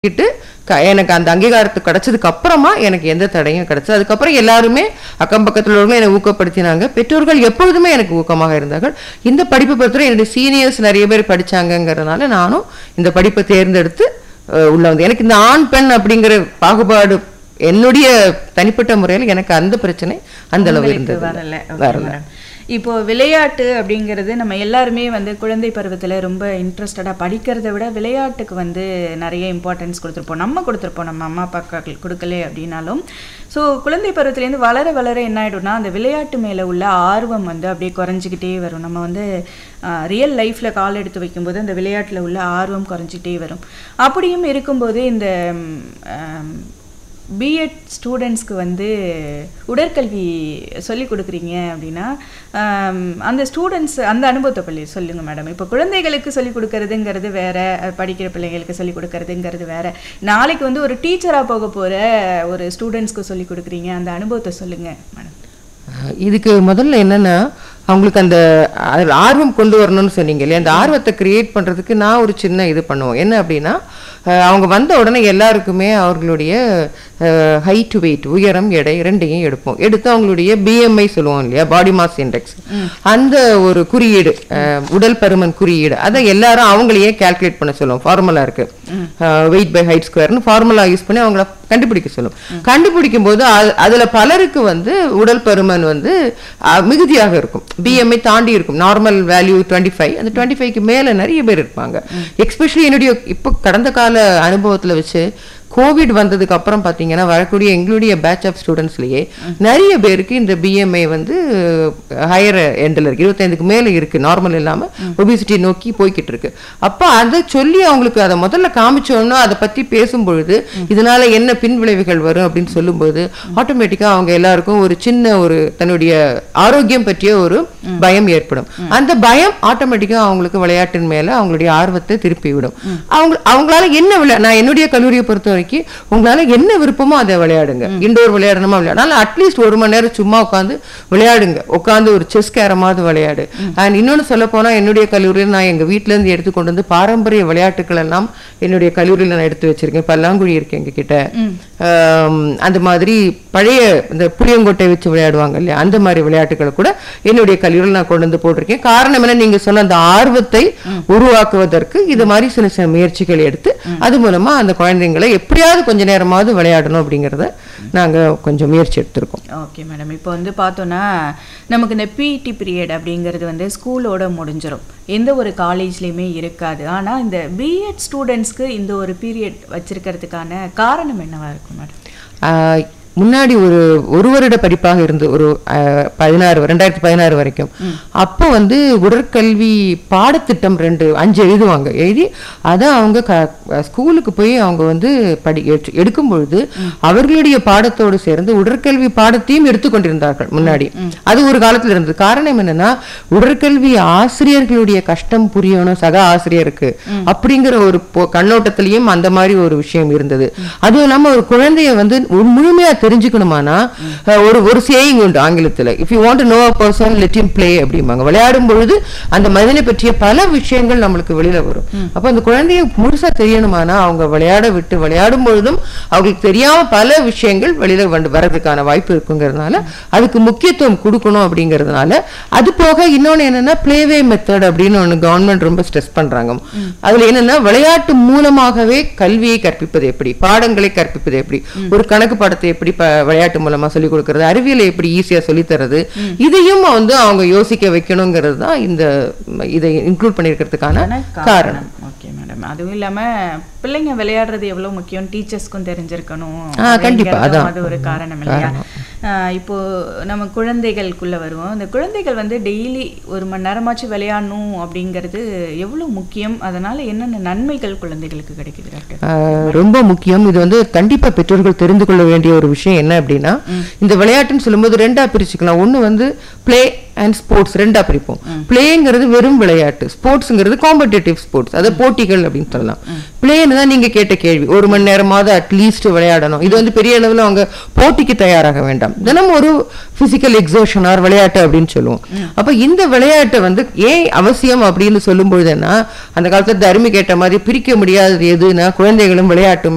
கிட்டு க- எனக்கு அந்த அங்கீகாரத்து கிடைச்சதுக்கு அப்புறமா எனக்கு எந்த தடையும் கிடைச்சது அதுக்கப்புறம் எல்லாருமே அக்கம் பக்கத்தில் உள்ளவங்க என்னை ஊக்கப்படுத்தினாங்க பெற்றோர்கள் எப்பொழுதுமே எனக்கு ஊக்கமாக இருந்தார்கள் இந்த படிப்பை பொறுத்தவரை என்னுடைய சீனியர்ஸ் நிறைய பேர் படிச்சாங்கங்கிறதுனால நானும் இந்த படிப்பை தேர்ந்தெடுத்து அஹ், உள்ள வந்து எனக்கு இந்த ஆண் பெண் அப்படிங்கிற பாகுபாடு என்னுடைய தனிப்பட்ட முறையில் எனக்கு அந்த பிரச்சனை அந்த அளவு உங்களுக்கு இருந்தது வரல Okay, வரல madam. இப்போ விளையாட்டு அப்படிங்கிறது நம்ம எல்லாருமே வந்து குழந்தை பருவத்துல ரொம்ப இன்ட்ரெஸ்டடா படிக்கிறத விட விளையாட்டுக்கு வந்து நிறைய இம்பார்ட்டன்ஸ் கொடுத்துருப்போம் நம்ம கொடுத்துருப்போம் நம்ம அம்மா அப்பாக்கள் கொடுக்கல அப்படின்னாலும் ஸோ குழந்தை பருவத்திலேருந்து வளர வளர என்ன ஆயிடும்னா அந்த விளையாட்டு மேல உள்ள ஆர்வம் வந்து அப்படியே குறைஞ்சிக்கிட்டே வரும் நம்ம வந்து ரியல் லைஃப்ல கால் எடுத்து வைக்கும்போது அந்த விளையாட்டுல உள்ள ஆர்வம் குறைஞ்சிக்கிட்டே வரும் அப்படியும் இருக்கும்போது இந்த பிஎட் ஸ்டூடெண்ட்ஸ்க்கு வந்து உடற்கல்வி சொல்லி கொடுக்குறீங்க அப்படின்னா ஆம், அந்த ஸ்டூடெண்ட்ஸ் அந்த அனுபவத்தை பள்ளி சொல்லுங்க மேடம் இப்போ குழந்தைகளுக்கு சொல்லி கொடுக்கறதுங்கிறது வேற அஹ், படிக்கிற பிள்ளைங்களுக்கு சொல்லி கொடுக்கறதுங்கிறது வேற நாளைக்கு வந்து ஒரு டீச்சராக போக போற ஒரு ஸ்டூடெண்ட்ஸ்க்கு சொல்லி கொடுக்குறீங்க அந்த அனுபவத்தை சொல்லுங்க மேடம் அஹ் இதுக்கு முதல்ல என்னன்னா அவங்களுக்கு அந்த அதில் ஆர்வம் கொண்டு வரணும்னு சொன்னீங்க இல்லையா அந்த ஆர்வத்தை கிரியேட் பண்றதுக்கு நான் ஒரு சின்ன இது பண்ணுவோம் என்ன அப்படின்னா அஹ் அவங்க வந்த உடனே எல்லாருக்குமே அவர்களுடைய ஹைட் வெயிட் உயரம் எடை ரெண்டையும் எடுப்போம் எடுத்து அவங்களுடைய பிஎம்ஐ சொல்லுவோம் இல்லையா பாடி மாஸ் இண்டெக்ஸ் அந்த ஒரு குறியீடு அஹ் உடல் பருமன் குறியீடு அதை எல்லாரும் அவங்களையே கால்குலேட் பண்ண சொல்லுவோம் ஃபார்முலா இருக்கு வெயிட் பை ஹைட் ஸ்கொயர்னு ஃபார்முலா யூஸ் பண்ணி அவங்கள கண்டுபிடிக்க சொல்லும் கண்டுபிடிக்கும் போது அது- அதுல பலருக்கு வந்து உடல் பருமன் வந்து அஹ், மிகுதியாக இருக்கும் பிஎம்ஐ தாண்டி இருக்கும் நார்மல் வேல்யூ டுவெண்ட்டி ஃபைவ் அந்த டுவெண்ட்டி ஃபைவ்க்கு மேல நிறைய பேர் இருப்பாங்க எஸ்பெஷலி என்னுடைய இப்போ கடந்த கால அனுபவத்துல வச்சு கோவிட் வந்ததுக்கு அப்புறம் பார்த்தீங்கன்னா வரக்கூடிய எங்களுடைய பேட்ச் ஆஃப் ஸ்டூடெண்ட்ஸ்லயே நிறைய பேருக்கு இந்த பிஎம்ஐ வந்து ஹையர் எண்டில் இருக்கு இருபத்தைந்துக்கு மேலே இருக்கு நார்மல் இல்லாம ஒபிசிட்டி நோக்கி போய்கிட்டு இருக்கு அப்போ அதை சொல்லி அவங்களுக்கு அதை முதல்ல காமிச்சோன்னா அதை பத்தி பேசும்பொழுது இதனால என்ன பின் விளைவுகள் வரும் அப்படின்னு சொல்லும்போது ஆட்டோமேட்டிக்கா அவங்க எல்லாருக்கும் ஒரு சின்ன ஒரு தன்னுடைய ஆரோக்கியம் பற்றிய ஒரு பயம் ஏற்படும் அந்த பயம் ஆட்டோமேட்டிக்கா அவங்களுக்கு விளையாட்டின் மேல அவங்களுடைய ஆர்வத்தை திருப்பி விடும் அவங்க அவங்களால என்ன விளையா நான் என்னுடைய கல்லூரியை பொறுத்த வரைக்கும் உங்களால என்ன விருப்பமோ அதை விளையாடுங்க இண்டோர் விளையாடணுமா விளையாடலாம் அட்லீஸ்ட் ஒரு மணி நேரம் சும்மா உட்காந்து விளையாடுங்க உட்காந்து ஒரு செஸ் கேரமாவது விளையாடு அண்ட் இன்னொன்னு சொல்ல போனா என்னுடைய கல்லூரியில் நான் எங்க வீட்ல இருந்து எடுத்து கொண்டு வந்து பாரம்பரிய விளையாட்டுகள் எல்லாம் என்னுடைய கல்லூரியில் நான் எடுத்து வச்சிருக்கேன் பல்லாங்குழி இருக்கு எங்க கிட்ட ஆம், அந்த மாதிரி பழைய இந்த புளியங்கொட்டை வச்சு விளையாடுவாங்க இல்லையா அந்த மாதிரி விளையாட்டுகளை கூட என்னுடைய கல்லூரியில் நான் கொண்டு வந்து போட்டிருக்கேன் காரணம் என்ன நீங்க சொன்ன அந்த ஆர்வத்தை உருவாக்குவதற்கு இது மாதிரி சில சில முயற்சிகள் எடுத்து அது மூலமா அந்த குழந்தைங்களை எப்படியாவது கொஞ்ச நேரமாவது விளையாடணும் அப்படிங்கறத நாங்க கொஞ்சம் முயற்சி எடுத்திருக்கோம் ஓகே மேடம் இப்போ வந்து பார்த்தோன்னா நமக்கு இந்த பிடி பீரியட் அப்படிங்கிறது வந்து ஸ்கூலோட முடிஞ்சிடும் எந்த ஒரு காலேஜ்லேயுமே இருக்காது ஆனால் இந்த பிஎட் ஸ்டூடெண்ட்ஸ்க்கு இந்த ஒரு பீரியட் வச்சிருக்கிறதுக்கான காரணம் என்னவா இருக்கும் மேடம் ஆஹ் முன்னாடி ஒரு ஒரு வருட படிப்பாக இருந்து ஒரு ஆஹ், பதினாறு ரெண்டாயிரத்தி பதினாறு வரைக்கும் அப்போ வந்து உடற்கல்வி பாடத்திட்டம் ரெண்டு அஞ்சு எழுதுவாங்க எழுதி அதை அவங்க க- ஸ்கூலுக்கு போய் அவங்க வந்து படி எடுத்து- எடுக்கும் பொழுது அவர்களுடைய பாடத்தோடு சேர்ந்து உடற்கல்வி பாடத்தையும் எடுத்துக்கொண்டிருந்தார்கள் முன்னாடி அது ஒரு காலத்துல இருந்தது காரணம் என்னன்னா உடற்கல்வி ஆசிரியர்களுடைய கஷ்டம் புரியணும் சக ஆசிரியருக்கு அப்படிங்கிற ஒரு பொ- கண்ணோட்டத்திலையும் அந்த மாதிரி ஒரு விஷயம் இருந்தது அதுவும் இல்லாம ஒரு குழந்தைய வந்து ஒரு முழுமையா தெரிஞ்சுக்கணுமானா அஹ், ஒரு ஒரு சேயிங் உண்டு ஆங்கிலத்துல if you want know a person let him play அப்படிம்பாங்க விளையாடும் பொழுது அந்த மனிதனை பற்றிய பல விஷயங்கள் நம்மளுக்கு வெளியில வரும் அப்ப அந்த குழந்தைய முழுசா தெரியணுமானா அவங்க விளையாட விட்டு விளையாடும் பொழுதும் அவங்களுக்கு தெரியாம பல விஷயங்கள் வெளியில வந்து வர்றதுக்கான வாய்ப்பு இருக்குங்கிறதுனால அதுக்கு முக்கியத்துவம் கொடுக்கணும் அப்படிங்கிறதுனால அது போக இன்னொன்னு என்னன்னா பிளேவே மெத்தட் அப்படின்னு ஒண்ணு கவர்மெண்ட் ரொம்ப ஸ்ட்ரெஸ் பண்றாங்க அதுல என்னன்னா விளையாட்டு மூலமாகவே கல்வியை கற்பிப்பது எப்படி பாடங்களை கற்பிப்பது எப்படி ஒரு கணக்கு பாடத்தை எப்படி ப- விளையாட்டு மூலமா சொல்லிக் கொடுக்கறது அறிவியலை எப்படி ஈஸியா சொல்லித் தர்றது இதையும் வந்து அவங்க யோசிக்க வைக்கணுங்கிறது தான் இந்த இதை இன்க்ளூட் பண்ணிருக்கிறதுக்கான காரணம் ஓகே மேடம் அதுவும் இல்லாம பிள்ளைங்க விளையாடுறது எவ்வளவு முக்கியம் டீச்சர்ஸ்க்கும் தெரிஞ்சிருக்கணும் ஆ, கண்டிப்பா, அப்படிங்கிறதும் அதான். அது ஒரு காரணம் இல்லையா ஆ, இப்போ நம்ம குழந்தைகளுக்குள்ள வருவோம் இந்த குழந்தைகள் வந்து டெய்லி ஒரு மணி நேரமாச்சும் விளையாடணும் அப்படிங்கிறது எவ்வளவு முக்கியம் அதனால என்னென்ன நன்மைகள் குழந்தைகளுக்கு கிடைக்குது டாக்டர் ஆஹ் ரொம்ப முக்கியம் இது வந்து கண்டிப்பா பெற்றோர்கள் தெரிந்து கொள்ள வேண்டிய ஒரு விஷயம் என்ன அப்படின்னா இந்த விளையாட்டுன்னு சொல்லும்போது ரெண்டா பிரிச்சுக்கலாம் ஒண்ணு வந்து ப்ளே அண்ட் ஸ்போர்ட்ஸ் ரெண்டா பிரிப்போம் பிளேங்கிறது வெறும் விளையாட்டு ஸ்போர்ட்ஸ்ங்கிறது காம்படிட்டிவ் ஸ்போர்ட்ஸ் அது போட்டிகள் அப்படின்னு சொல்லலாம் பிளேன்னு தான் நீங்க கேட்ட கேள்வி ஒரு மணி நேரமாவது அட்லீஸ்ட் விளையாடணும் இது வந்து பெரிய அளவுல அவங்க போட்டிக்கு தயாராக வேண்டாம் தினம் ஒரு பிசிக்கல் எக்ஸோஷன் ஆர் விளையாட்டு அப்படின்னு சொல்லுவோம் அப்ப இந்த விளையாட்டை வந்து ஏன் அவசியம் அப்படின்னு சொல்லும் பொழுதுன்னா அந்த காலத்துல தருமி கேட்ட மாதிரி பிரிக்க முடியாதது எதுனா குழந்தைகளும் விளையாட்டும்